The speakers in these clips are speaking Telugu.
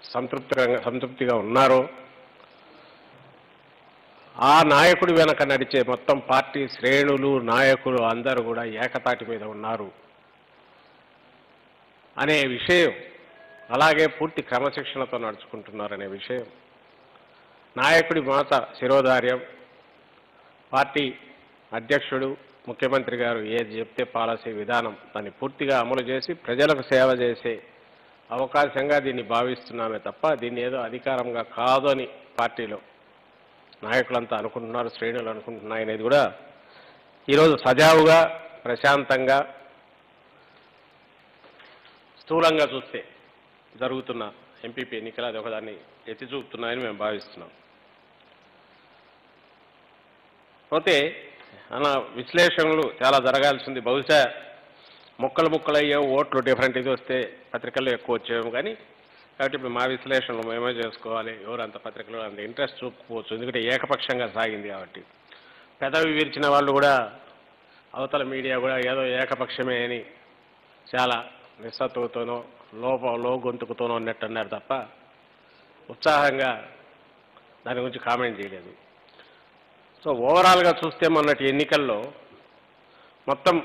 సంతృప్తిగా సంతృప్తిగా ఉన్నారో ఆ నాయకుడి వెనక నడిచే మొత్తం పార్టీ శ్రేణులు నాయకులు అందరూ కూడా ఏకతాటి మీద ఉన్నారు అనే విషయం అలాగే పూర్తి క్రమశిక్షణతో నడుచుకుంటున్నారనే విషయం నాయకుడి మాట శిరోధార్యం పార్టీ అధ్యక్షుడు ముఖ్యమంత్రి గారు ఏది చెప్తే పాలసీ విధానం దాన్ని పూర్తిగా అమలు చేసి ప్రజలకు సేవ చేసే అవకాశంగా దీన్ని భావిస్తున్నామే తప్ప దీన్ని ఏదో అధికారంగా కాదు అని పార్టీలో నాయకులంతా అనుకుంటున్నారు శ్రేణులు అనుకుంటున్నాయి అనేది కూడా ఈరోజు సజావుగా ప్రశాంతంగా స్థూలంగా చూస్తే జరుగుతున్న ఎంపీపీ ఎన్నికలు అది ఒకదాన్ని ఎత్తి చూపుతున్నాయని మేము భావిస్తున్నాం పోతే అన్న విశ్లేషణలు చాలా జరగాల్సింది బహుశా ముక్కలు ముక్కలు అయ్యే ఓట్లు డిఫరెంట్ ఇది వస్తే పత్రికల్లో ఎక్కువ వచ్చేవి కానీ కాబట్టి ఇప్పుడు మా విశ్లేషణలు మేమే చేసుకోవాలి ఎవరు అంత పత్రికలు అంత ఇంట్రెస్ట్ చూపుకోవచ్చు ఎందుకంటే ఏకపక్షంగా సాగింది కాబట్టి పెదవి విరిచిన వాళ్ళు కూడా అవతల మీడియా కూడా ఏదో ఏకపక్షమే అని చాలా నిస్సత్తుతోనో లోప లో గొంతుకుతోనో అన్నట్టు అన్నారు తప్ప ఉత్సాహంగా దాని గురించి కామెంట్ చేయలేదు సో ఓవరాల్గా చూస్తే మొన్నటి ఎన్నికల్లో మొత్తం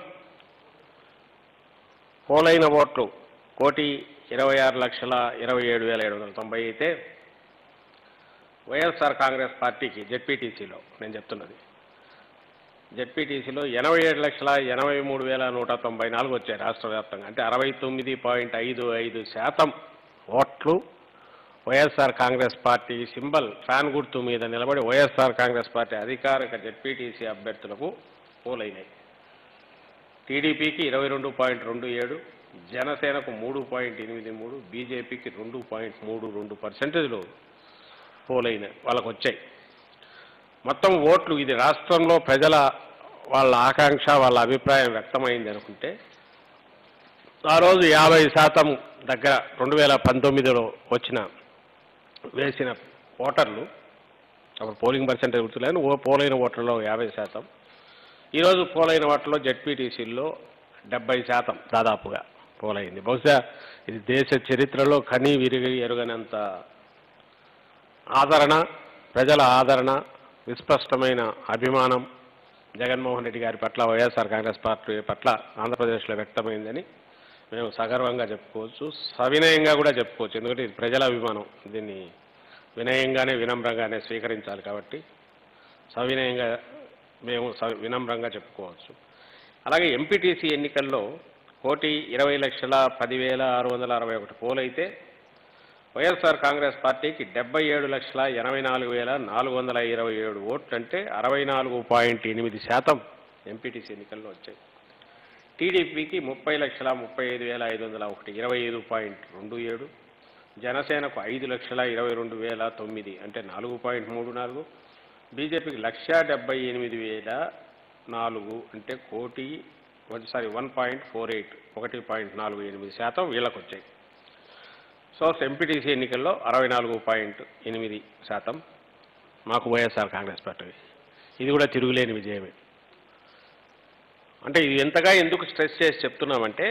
పోలైన ఓట్లు కోటి ఇరవై ఆరు లక్షల ఇరవై ఏడు వేల ఏడు వందల తొంభై అయితే వైఎస్ఆర్ కాంగ్రెస్ పార్టీకి జెడ్పీటీసీలో నేను చెప్తున్నది జెడ్పీటీసీలో ఎనభై ఏడు లక్షల ఎనభై మూడు వేల నూట తొంభై నాలుగు వచ్చాయి రాష్ట్ర వ్యాప్తంగా అంటే అరవై తొమ్మిది పాయింట్ ఐదు ఐదు శాతం ఓట్లు YSR Congress party symbol fan గుర్తు మీద నిలబడి వైఎస్ఆర్ కాంగ్రెస్ పార్టీ అధికారిక జెడ్పీటీసీ అభ్యర్థులకు పోలైనాయి టీడీపీకి ఇరవై రెండు పాయింట్ రెండు ఏడు జనసేనకు మూడు పాయింట్ ఎనిమిది మూడు బీజేపీకి రెండు పాయింట్ మూడు రెండు పర్సెంటేజ్లు పోలైనాయి వాళ్ళకు వచ్చాయి మొత్తం ఓట్లు ఇది రాష్ట్రంలో ప్రజల వాళ్ళ ఆకాంక్ష వాళ్ళ అభిప్రాయం వ్యక్తమైంది అనుకుంటే ఆ రోజు యాభై శాతం దగ్గర రెండు వేల పంతొమ్మిదిలో వచ్చిన వేసిన ఓటర్లు అప్పుడు పోలింగ్ పర్సెంటేజ్ గుర్తులేని ఓ పోలైన ఓటర్లో యాభై శాతం ఈరోజు పోలైన ఓటర్లో జెడ్పీటీసీల్లో డెబ్బై శాతం దాదాపుగా పోలైంది బహుశా ఇది దేశ చరిత్రలో కనీ విరిగి ఎరుగనంత ఆదరణ ప్రజల ఆదరణ విస్పష్టమైన అభిమానం జగన్మోహన్ రెడ్డి గారి పట్ల వైఎస్ఆర్ కాంగ్రెస్ పార్టీ పట్ల ఆంధ్రప్రదేశ్లో వ్యక్తమైందని మేము సగర్వంగా చెప్పుకోవచ్చు సవినయంగా కూడా చెప్పుకోవచ్చు ఎందుకంటే ఇది ప్రజల అభిమానం దీన్ని వినయంగానే వినమ్రంగానే స్వీకరించాలి కాబట్టి సవినయంగా మేము స- వినమ్రంగా చెప్పుకోవచ్చు అలాగే ఎంపీటీసీ ఎన్నికల్లో కోటి ఇరవై లక్షల పదివేల ఆరు వందల అరవై ఒకటి పోలైతే వైఎస్ఆర్ కాంగ్రెస్ పార్టీకి డెబ్బై ఏడు లక్షల ఎనభై నాలుగు వేల నాలుగు వందల ఇరవై ఏడు ఓట్లు అంటే అరవై నాలుగు పాయింట్ ఎనిమిది శాతం ఎంపీటీసీ ఎన్నికల్లో వచ్చాయి టీడీపీకి ముప్పై లక్షల ముప్పై ఐదు వేల ఐదు వందల ఒకటి ఇరవై ఐదు పాయింట్ రెండు ఏడు జనసేనకు ఐదు లక్షల ఇరవై రెండు వేల తొమ్మిది అంటే నాలుగు పాయింట్ మూడు నాలుగు బీజేపీకి లక్ష డెబ్బై ఎనిమిది వేల నాలుగు అంటే కోటి sorry one point four eight ఒకటి పాయింట్ నాలుగు ఎనిమిది శాతం వీళ్ళకు వచ్చాయి సో ఎంపీటీసీ ఎన్నికల్లో అరవై నాలుగు పాయింట్ ఎనిమిది శాతం మాకు వైఎస్ఆర్ కాంగ్రెస్ పార్టీ ఇది కూడా తిరుగులేని విజయమే అంటే ఇది ఎంతగా ఎందుకు స్ట్రెస్ చేసి చెప్తున్నామంటే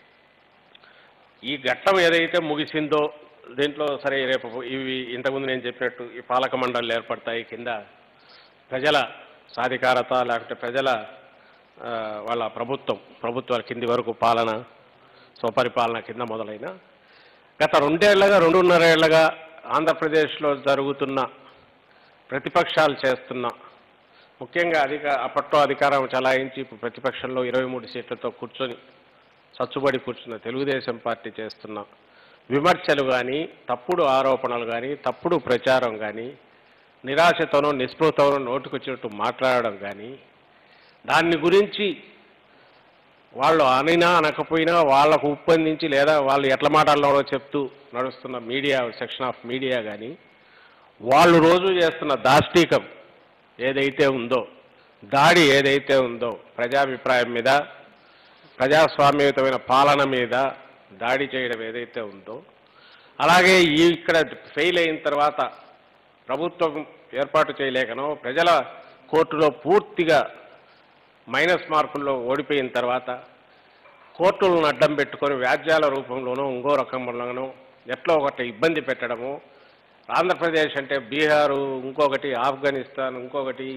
ఈ ఘట్టం ఏదైతే ముగిసిందో దీంట్లో సరే రేపు ఇవి ఇంతకుముందు నేను చెప్పినట్టు ఈ పాలక మండళ్ళు ఏర్పడతాయి కింద ప్రజల సాధికారత లేకపోతే ప్రజల ఆ, వాళ్ళ ప్రభుత్వం ప్రభుత్వాల కింది వరకు పాలన స్వపరిపాలన కింద మొదలైన గత రెండేళ్లుగా రెండున్నర ఏళ్లుగా ఆంధ్రప్రదేశ్లో జరుగుతున్న ప్రతిపక్షాలు చేస్తున్న ముఖ్యంగా అధిక అప్పట్లో అధికారం చలాయించి ఇప్పుడు ప్రతిపక్షంలో ఇరవై మూడు సీట్లతో కూర్చొని సచ్చుబడి కూర్చున్న తెలుగుదేశం పార్టీ చేస్తున్న విమర్శలు కానీ తప్పుడు ఆరోపణలు కానీ తప్పుడు ప్రచారం కానీ నిరాశతోనో నిస్పృహతోనో నోటుకొచ్చినట్టు మాట్లాడడం కానీ దాన్ని గురించి వాళ్ళు అనినా అనకపోయినా వాళ్ళకు ఉప్పందించి లేదా వాళ్ళు ఎట్ల మాట్లాడాలో చెప్తూ నడుస్తున్న మీడియా సెక్షన్ ఆఫ్ మీడియా కానీ వాళ్ళు రోజు చేస్తున్న దాష్టీకం ఏదైతే ఉందో దాడి ఏదైతే ఉందో ప్రజాభిప్రాయం మీద ప్రజాస్వామ్యయుతమైన పాలన మీద దాడి చేయడం ఏదైతే ఉందో అలాగే ఈ ఇక్కడ ఫెయిల్ అయిన తర్వాత ప్రభుత్వం ఏర్పాటు చేయలేకనో ప్రజల కోర్టులో పూర్తిగా మైనస్ మార్కుల్లో ఓడిపోయిన తర్వాత కోర్టులను అడ్డం పెట్టుకొని వ్యాజ్యాల రూపంలోనో ఇంకో రకంలోనో ఎట్లా ఒకటి ఇబ్బంది పెట్టడము ఆంధ్రప్రదేశ్ అంటే బీహారు ఇంకొకటి ఆఫ్ఘనిస్తాన్ ఇంకొకటి